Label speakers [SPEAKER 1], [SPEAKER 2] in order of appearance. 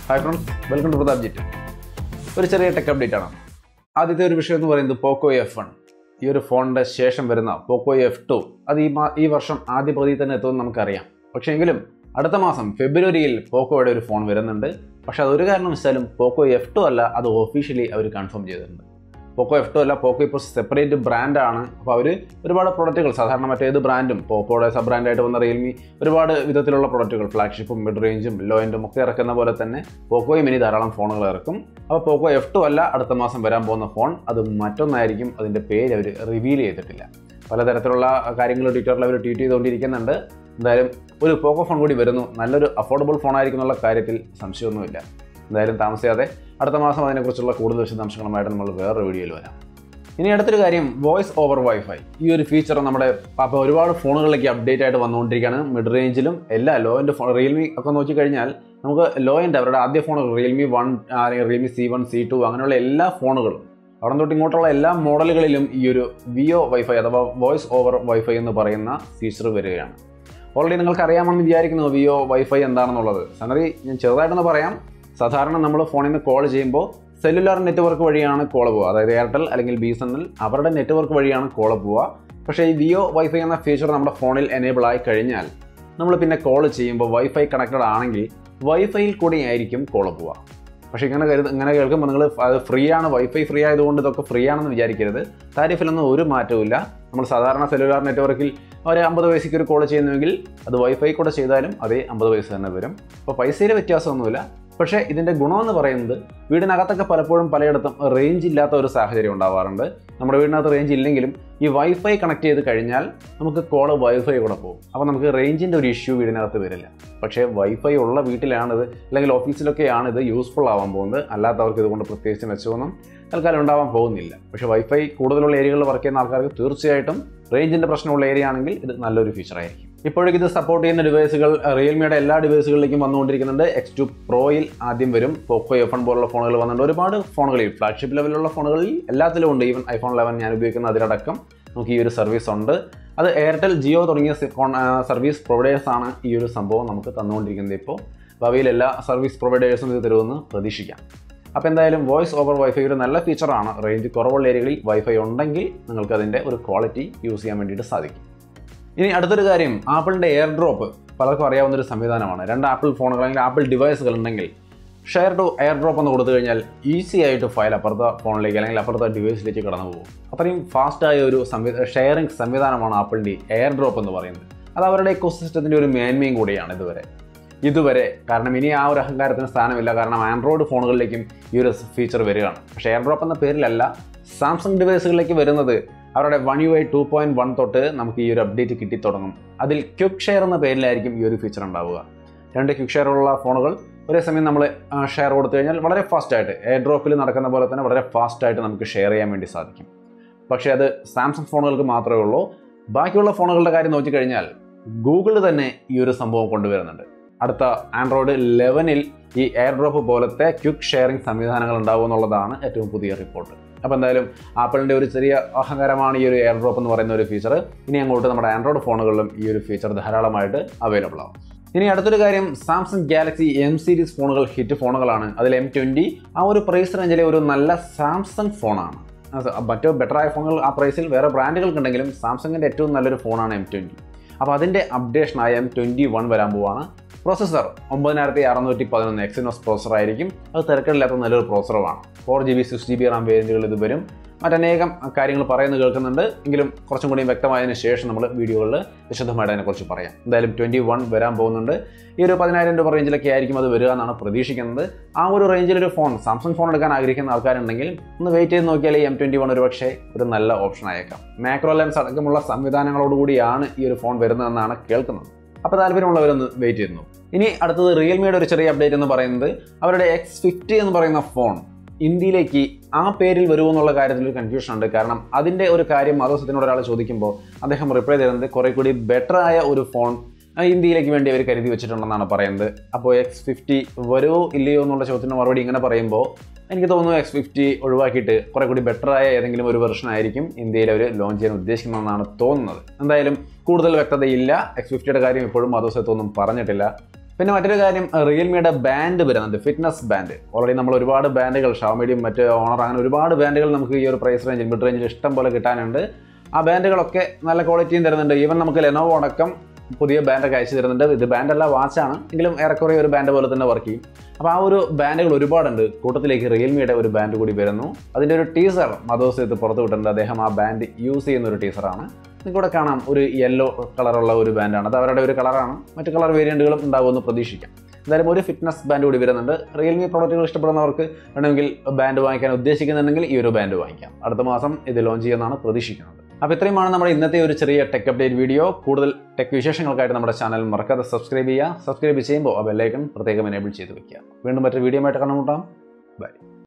[SPEAKER 1] hi friends welcome to Pratapjit ഒരു ചെറിയ tech update ആണ് ആദ്യത്തെ ഒരു വിഷയം എന്ന് പറയുന്നത് പോക്കോ എഫ് വൺ ഈ ഒരു ഫോണിൻ്റെ ശേഷം വരുന്ന പോക്കോ എഫ് ടു അത് ഈ മാ ഈ വർഷം ആദ്യ പകുതിയിൽ തന്നെ എത്തുമെന്ന് നമുക്കറിയാം പക്ഷേ എങ്കിലും അടുത്ത മാസം ഫെബ്രുവരിയിൽ പോക്കോയുടെ ഒരു ഫോൺ വരുന്നുണ്ട് പക്ഷേ അതൊരു കാരണവശാലും പോക്കോ എഫ് ടു അല്ല അത് ഒഫീഷ്യലി അവർ കൺഫേം ചെയ്തിട്ടുണ്ട് പോക്കോ എഫ് ടു അല്ല പോക്കോ ഇപ്പോൾ സെപ്പറേറ്റ് ബ്രാൻഡാണ് അപ്പോൾ അവർ ഒരുപാട് പ്രൊഡക്റ്റുകൾ സാധാരണ മറ്റേത് ബ്രാൻഡും പോക്കോയുടെ സബ് ബ്രാൻഡായിട്ട് വന്ന റിയൽമി ഒരുപാട് വിധത്തിലുള്ള പ്രൊഡക്റ്റുകൾ ഫ്ലാഗ്ഷിപ്പും മിഡ് റേഞ്ചും ലോ എൻഡും ഒക്കെ ഇറക്കുന്ന പോലെ തന്നെ പോക്കോയും ഇനി ധാരാളം ഫോണുകൾ ഇറക്കും അപ്പോൾ പോക്കോ എഫ് ടു അല്ല അടുത്ത മാസം വരാൻ പോകുന്ന ഫോൺ അത് മറ്റൊന്നായിരിക്കും അതിൻ്റെ പേര് അവർ റിവീൽ ചെയ്തിട്ടില്ല പലതരത്തിലുള്ള കാര്യങ്ങൾ ട്വിറ്ററിൽ അവർ ട്വീറ്റ് ചെയ്തുകൊണ്ടിരിക്കുന്നുണ്ട് എന്തായാലും ഒരു പോക്കോ ഫോൺ കൂടി വരുന്നു നല്ലൊരു അഫോർഡബിൾ ഫോൺ ആയിരിക്കും എന്നുള്ള കാര്യത്തിൽ സംശയമൊന്നുമില്ല എന്തായാലും താമസിയാതെ അടുത്ത മാസം അതിനെക്കുറിച്ചുള്ള കൂടുതൽ വിശദാംശങ്ങളുമായിട്ട് നമ്മൾ വേറൊരു വീഡിയോയിൽ വരാം ഇനി അടുത്തൊരു കാര്യം വോയിസ് ഓവർ വൈഫൈ ഈ ഒരു ഫീച്ചർ നമ്മുടെ അപ്പോൾ ഒരുപാട് ഫോണുകളിലേക്ക് അപ്ഡേറ്റ് ആയിട്ട് വന്നുകൊണ്ടിരിക്കുകയാണ് മിഡ് റേഞ്ചിലും എല്ലാ ലോ എൻ്റെ ഫോൺ റിയൽമി ഒക്കെ നോക്കിക്കഴിഞ്ഞാൽ നമുക്ക് ലോ എൻ്റെ അവരുടെ ആദ്യ ഫോണുകൾ റിയൽമി വൺ അല്ലെങ്കിൽ Realme C one C two അങ്ങനെയുള്ള എല്ലാ ഫോണുകളും അവിടെ തൊട്ട് ഇങ്ങോട്ടുള്ള എല്ലാ മോഡലുകളിലും ഈ ഒരു വിയോ വൈഫൈ അഥവാ വോയിസ് ഓവർ വൈഫൈ എന്ന് പറയുന്ന ഫീച്ചർ വരികയാണ് ഓൾറെഡി നിങ്ങൾക്ക് അറിയാമെന്ന് വിചാരിക്കുന്നു വിയോ വൈഫൈ എന്താണെന്നുള്ളത് സംഗതി ഞാൻ ചെറുതായിട്ടൊന്ന് പറയാം സാധാരണ നമ്മൾ ഫോണിൽ നിന്ന് കോൾ ചെയ്യുമ്പോൾ സെല്ലുലാർ നെറ്റ്വർക്ക് വഴിയാണ് കോൾ പോവുക അതായത് എയർടെൽ അല്ലെങ്കിൽ ബി എസ് എൻ എൽ അവരുടെ നെറ്റ്വർക്ക് വഴിയാണ് കോൾ പോവുക പക്ഷേ ഈ വിയോ വൈഫൈ എന്ന ഫീച്ചർ നമ്മുടെ ഫോണിൽ എനേബിൾ ആയി കഴിഞ്ഞാൽ നമ്മൾ പിന്നെ കോൾ ചെയ്യുമ്പോൾ വൈഫൈ കണക്റ്റഡ് ആണെങ്കിൽ വൈഫൈയിൽ കൂടി ആയിരിക്കും കോൾ പോവുക പക്ഷേ ഇങ്ങനെ കരുത് ഇങ്ങനെ കേൾക്കുമ്പോൾ നിങ്ങൾ അത് ഫ്രീ ആണ് വൈഫൈ ഫ്രീ ആയതുകൊണ്ട് ഇതൊക്കെ ഫ്രീ ആണെന്ന് വിചാരിക്കരുത് താരിഫിലൊന്നും ഒരു മാറ്റവും നമ്മൾ സാധാരണ സെല്ലുലാർ നെറ്റ്വർക്കിൽ ഒരു അമ്പത് പൈസയ്ക്ക് ഒരു കോൾ ചെയ്യുന്നുവെങ്കിൽ അത് വൈഫൈ കൂടെ ചെയ്താലും അതേ അമ്പത് പൈസ തന്നെ വരും അപ്പോൾ പൈസയിലെ വ്യത്യാസമൊന്നുമില്ല പക്ഷേ ഇതിൻ്റെ ഗുണമെന്ന് പറയുന്നത് വീടിനകത്തൊക്കെ പലപ്പോഴും പലയിടത്തും റേഞ്ച് ഇല്ലാത്ത ഒരു സാഹചര്യം ഉണ്ടാവാറുണ്ട് നമ്മുടെ വീടിനകത്ത് റേഞ്ച് ഇല്ലെങ്കിലും ഈ വൈഫൈ കണക്ട് ചെയ്ത് കഴിഞ്ഞാൽ നമുക്ക് കോള് വൈഫൈ കൂടെ പോകും അപ്പോൾ നമുക്ക് റേഞ്ചിൻ്റെ ഒരു ഇഷ്യൂ വീടിനകത്ത് വരില്ല പക്ഷേ വൈഫൈ ഉള്ള വീട്ടിലാണിത് അല്ലെങ്കിൽ ഓഫീസിലൊക്കെയാണ് ഇത് യൂസ്ഫുൾ ആവാൻ പോകുന്നത് അല്ലാത്തവർക്ക് ഇതുകൊണ്ട് പ്രത്യേകിച്ച് മെച്ചമൊന്നും തൽക്കാലം ഉണ്ടാവാൻ പോകുന്നില്ല പക്ഷേ വൈഫൈ കൂടുതലുള്ള ഏരിയകളിൽ വർക്ക് ചെയ്യുന്ന ആൾക്കാർക്ക് തീർച്ചയായിട്ടും റേഞ്ചിൻ്റെ പ്രശ്നമുള്ള ഏരിയ ആണെങ്കിൽ ഇത് നല്ലൊരു ഫീച്ചർ ആയിരിക്കും ഇപ്പോഴേക്ക് ഇത് സപ്പോർട്ട് ചെയ്യുന്ന ഡിവൈസുകൾ റിയൽമിയുടെ എല്ലാ ഡിവൈസുകളിലേക്കും വന്നുകൊണ്ടിരിക്കുന്നുണ്ട് എക്സ് ടു പ്രോയിൽ ആദ്യം വരും പോക്കോ എഫ് എൺ പോലുള്ള ഫോണുകൾ വന്നിട്ടുണ്ട് ഒരുപാട് ഫോണുകളിൽ ഫ്ലാഗ്ഷിപ്പ് ലെവലിലുള്ള ഫോണുകളിൽ എല്ലാത്തിലും ഉണ്ട് ഈവൻ ഐഫോൺ ലെവൻ ഞാൻ ഉപയോഗിക്കുന്ന അതിലടക്കം നമുക്ക് ഈ ഒരു സർവീസ് ഉണ്ട് അത് എയർടെൽ ജിയോ തുടങ്ങിയ സർവീസ് പ്രൊവൈഡേഴ്സ് ആണ് ഈ ഒരു സംഭവം നമുക്ക് തന്നുകൊണ്ടിരിക്കുന്നത് ഇപ്പോൾ ഭാവിയിൽ എല്ലാ സർവീസ് പ്രൊവൈഡേഴ്സും ഇത് തരുമെന്ന് പ്രതീക്ഷിക്കാം അപ്പോൾ എന്തായാലും വോയിസ് ഓവർ വൈഫൈ ഒരു നല്ല ഫീച്ചറാണ് റേഞ്ച് കുറവുള്ള ഏരിയകളിൽ വൈഫൈ ഉണ്ടെങ്കിൽ നിങ്ങൾക്ക് അതിൻ്റെ ഒരു ക്വാളിറ്റി യൂസ് ചെയ്യാൻ വേണ്ടിയിട്ട് സാധിക്കും ഇനി അടുത്തൊരു കാര്യം ആപ്പിളിൻ്റെ എയർ ഡ്രോപ്പ് പലർക്കും അറിയാവുന്ന ഒരു സംവിധാനമാണ് രണ്ട് ആപ്പിൾ ഫോണുകൾ അല്ലെങ്കിൽ ആപ്പിൾ ഡിവൈസുകൾ ഉണ്ടെങ്കിൽ ഷെയർ ടു എയർ ഡ്രോപ്പ് എന്ന് കൊടുത്തു കഴിഞ്ഞാൽ ഈസി ആയിട്ട് ഫയൽ അപ്പുറത്തെ ഫോണിലേക്ക് അല്ലെങ്കിൽ അപ്പുറത്തെ ഡിവൈസിലേക്ക് കടന്നു പോകും അത്രയും ഫാസ്റ്റായ ഒരു സംവി ഷെയറിംഗ് സംവിധാനമാണ് ആപ്പിളിൻ്റെ എയർ ഡ്രോപ്പ് എന്ന് പറയുന്നത് അത് അവരുടെ എക്കോസിസ്റ്റത്തിൻ്റെ ഒരു മേന്മയും കൂടിയാണ് ഇതുവരെ ഇതുവരെ കാരണം ഇനി ആ ഒരു അഹങ്കാരത്തിന് സ്ഥാനമില്ല കാരണം ആൻഡ്രോയിഡ് ഫോണുകളിലേക്കും ഈ ഒരു ഫീച്ചർ വരികയാണ് പക്ഷേ എയർ ഡ്രോപ്പ് എന്ന പേരിലല്ല സാംസങ് ഡിവൈസുകളിലേക്ക് വരുന്നത് അവരുടെ one U I two point one തൊട്ട് നമുക്ക് ഈ ഒരു അപ്ഡേറ്റ് കിട്ടി തുടങ്ങും അതിൽ ക്വിക്ക് ഷെയർ എന്ന പേരിലായിരിക്കും ഈ ഒരു ഫീച്ചർ ഉണ്ടാവുക രണ്ട് ക്വിക്ക് ഷെയർ ഉള്ള ഫോണുകൾ ഒരേ സമയം നമ്മൾ ഷെയർ കൊടുത്തു കഴിഞ്ഞാൽ വളരെ ഫാസ്റ്റായിട്ട് എയർ ഡ്രോപ്പിൽ നടക്കുന്ന പോലെ തന്നെ വളരെ ഫാസ്റ്റായിട്ട് നമുക്ക് ഷെയർ ചെയ്യാൻ വേണ്ടി സാധിക്കും പക്ഷേ അത് സാംസങ് ഫോണുകൾക്ക് മാത്രമേ ഉള്ളൂ ബാക്കിയുള്ള ഫോണുകളുടെ കാര്യം നോക്കിക്കഴിഞ്ഞാൽ ഗൂഗിൾ തന്നെ ഈ ഒരു സംഭവം കൊണ്ടുവരുന്നുണ്ട് അടുത്ത ആൻഡ്രോയിഡ് ലെവനിൽ ഈ എയർ ഡ്രോപ്പ് പോലത്തെ ക്വിക്ക് ഷെയറിംഗ് സംവിധാനങ്ങൾ ഉണ്ടാവും എന്നുള്ളതാണ് ഏറ്റവും പുതിയ റിപ്പോർട്ട് അപ്പോൾ എന്തായാലും ആപ്പിളിൻ്റെ ഒരു ചെറിയ അഹങ്കാരമാണ് ഈ ഒരു എയർ ഡ്രോപ്പ് എന്ന് പറയുന്ന ഒരു ഫീച്ചർ ഇനി അങ്ങോട്ട് നമ്മുടെ ആൻഡ്രോയിഡ് ഫോണുകളിലും ഈ ഒരു ഫീച്ചർ ധാരാളമായിട്ട് അവൈലബിൾ ആവും ഇനി അടുത്തൊരു കാര്യം സാംസങ് ഗാലക്സി എം സീരീസ് ഫോണുകൾ ഹിറ്റ് ഫോണുകളാണ് അതിൽ എം ട്വൻറ്റി ആ ഒരു പ്രൈസ് റേഞ്ചിലെ ഒരു നല്ല സാംസങ് ഫോണാണ് മറ്റു ബെറ്ററായ ഫോണുകൾ ആ പ്രൈസിൽ വേറെ ബ്രാൻഡുകൾക്കുണ്ടെങ്കിലും സാംസങ്ങിൻ്റെ ഏറ്റവും നല്ലൊരു ഫോണാണ് എം ട്വൻറ്റി അപ്പോൾ അതിൻ്റെ അപ്ഡേഷനായ എം ട്വൻറ്റി വൺ വരാൻ പോവാണ് പ്രോസസ്സർ ഒമ്പതിനായിരത്തി അറുന്നൂറ്റി പതിനൊന്ന് എക്സിനോസ് പ്രോസർ ആയിരിക്കും അത് തിരക്കില്ലാത്ത നല്ലൊരു പ്രോസറുമാണ് four G B six G B RAM വേരിയൻറ്റുകൾ ഇത് വരും മറ്റനേകം കാര്യങ്ങൾ പറയുന്നത് കേൾക്കുന്നുണ്ട് എങ്കിലും കുറച്ചും കൂടി വ്യക്തമായതിനു ശേഷം നമ്മൾ വീഡിയോകളിൽ വിശദമായിട്ട് അതിനെക്കുറിച്ച് പറയാം എന്തായാലും ട്വൻറ്റി വൺ വരാൻ പോകുന്നുണ്ട് ഈ ഒരു പതിനായിരം രൂപ റേഞ്ചിലൊക്കെ ആയിരിക്കും അത് വരിക എന്നാണ് പ്രതീക്ഷിക്കുന്നത് ആ ഒരു റേഞ്ചിലൊരു ഫോൺ സാംസങ് ഫോൺ എടുക്കാൻ ആഗ്രഹിക്കുന്ന ആൾക്കാരുണ്ടെങ്കിൽ ഒന്ന് വെയിറ്റ് ചെയ്ത് നോക്കിയാൽ ഈ എം ട്വൻറ്റി വൺ ഒരു പക്ഷേ ഒരു നല്ല ഓപ്ഷൻ ആയേക്കാം മാക്രോ ലെൻസ് അടക്കമുള്ള സംവിധാനങ്ങളോടുകൂടിയാണ് ഈ ഒരു ഫോൺ വരുന്നതെന്നാണ് കേൾക്കുന്നത് അപ്പോൾ താല്പര്യമുള്ളവരൊന്ന് വെയിറ്റ് ചെയ്യുന്നു ഇനി അടുത്തത് റിയൽമിയുടെ ഒരു ചെറിയ അപ്ഡേറ്റ് എന്ന് പറയുന്നത് അവരുടെ എക്സ് ഫിഫ്റ്റി എന്ന് പറയുന്ന ഫോൺ ഇന്ത്യയിലേക്ക് ആ പേരിൽ വരുമോ എന്നുള്ള കാര്യത്തിൽ ഒരു കൺഫ്യൂഷൻ ഉണ്ട് കാരണം അതിൻ്റെ ഒരു കാര്യം മതോസത്തിനോട് ഒരാൾ ചോദിക്കുമ്പോൾ അദ്ദേഹം റിപ്ലൈ തരുന്നത് കുറെ കൂടി ബെറ്റർ ആയ ഒരു ഫോൺ ഇന്ത്യയിലേക്ക് വേണ്ടി അവർ കരുതി വെച്ചിട്ടുണ്ടെന്നാണ് പറയുന്നത് അപ്പോൾ എക്സ് ഫിഫ്റ്റി വരുമോ ഇല്ലയോ എന്നുള്ള ചോദ്യത്തിന് മറുപടി ഇങ്ങനെ പറയുമ്പോൾ എനിക്ക് തോന്നുന്നു എക്സ് ഫിഫ്റ്റി ഒഴിവാക്കിയിട്ട് കുറെ കൂടി ബെറ്റർ ആയ ഏതെങ്കിലും ഒരു വെർഷൻ ആയിരിക്കും ഇന്ത്യയിൽ അവർ ലോഞ്ച് ചെയ്യാൻ ഉദ്ദേശിക്കുന്നതെന്നാണ് തോന്നുന്നത് എന്തായാലും കൂടുതൽ വ്യക്തതയില്ല എക്സ് ഫിഫ്റ്റിയുടെ കാര്യം ഇപ്പോഴും മധുസത്വമൊന്നും പറഞ്ഞിട്ടില്ല പിന്നെ മറ്റൊരു കാര്യം റിയൽമിയുടെ ബാൻഡ് വരുന്നുണ്ട് ഫിറ്റ്നസ് ബാൻഡ് ഓൾറെഡി നമ്മൾ ഒരുപാട് ബാൻഡുകൾ ഷാമിഡിയും മറ്റ് ഓണർ അങ്ങനെ ഒരുപാട് ബാൻഡുകൾ നമുക്ക് ഈ ഒരു പ്രൈസ് റേഞ്ചിൽ മിഡ് റേഞ്ചിൽ ഇഷ്ടം പോലെ കിട്ടാനുണ്ട് ആ ബാൻഡുകളൊക്കെ നല്ല ക്വാളിറ്റിയും തരുന്നുണ്ട് ഈവൻ നമുക്ക് ലെനോവോ അടക്കം പുതിയ ബാൻഡൊക്കെ അയച്ചു തരുന്നുണ്ട് ഇത് ബാൻഡല്ല വാച്ചാണ് എങ്കിലും ഏറെക്കുറെ ഒരു ബാൻഡ് പോലെ തന്നെ വർക്ക് ചെയ്യും അപ്പോൾ ആ ഒരു ബാൻഡുകൾ ഒരുപാടുണ്ട് കൂട്ടത്തിലേക്ക് റിയൽമിയുടെ ഒരു ബാൻഡ് കൂടി വരുന്നു അതിൻ്റെ ഒരു ടീസർ മദോസ് ഇത് പുറത്ത് വിട്ടിട്ടുണ്ട് അദ്ദേഹം ആ ബാൻഡ് യൂസ് ചെയ്യുന്ന ഒരു ടീസറാണ് നിങ്ങൾക്കിവിടെ കാണാം ഒരു യെല്ലോ കളറുള്ള ഒരു ബാൻഡാണ് അത് അവരുടെ ഒരു കളറാണ് മറ്റ് കളർ വേരിയൻറ്റുകളും ഉണ്ടാകുമെന്ന് പ്രതീക്ഷിക്കാം എന്തായാലും ഒരു ഫിറ്റ്നസ് ബാൻഡ് കൂടി വരുന്നുണ്ട് റിയൽമി പ്രോഡക്റ്റുകൾ ഇഷ്ടപ്പെടുന്നവർക്ക് വേണമെങ്കിൽ ബാൻഡ് വാങ്ങിക്കാൻ ഉദ്ദേശിക്കുന്നുണ്ടെങ്കിൽ ഈ ഒരു ബാൻഡ് വാങ്ങിക്കാം അടുത്ത മാസം ഇത് ലോഞ്ച് ചെയ്യുമെന്നാണ് പ്രതീക്ഷിക്കുന്നത് അപ്പോൾ ഇത്രയുമാണ് നമ്മുടെ ഇന്നത്തെ ഒരു ചെറിയ ടെക് അപ്ഡേറ്റ് വീഡിയോ കൂടുതൽ ടെക് വിശേഷങ്ങൾക്കായിട്ട് നമ്മുടെ ചാനൽ മറക്കാതെ സബ്സ്ക്രൈബ് ചെയ്യുക സബ്സ്ക്രൈബ് ചെയ്യുമ്പോൾ ആ ബെല്ലൈക്കൺ പ്രത്യേകം എനേബിൾ ചെയ്ത് വെക്കുക വീണ്ടും മറ്റൊരു വീഡിയോ ആയിട്ട് കണ്ടുമുട്ടാം ബൈ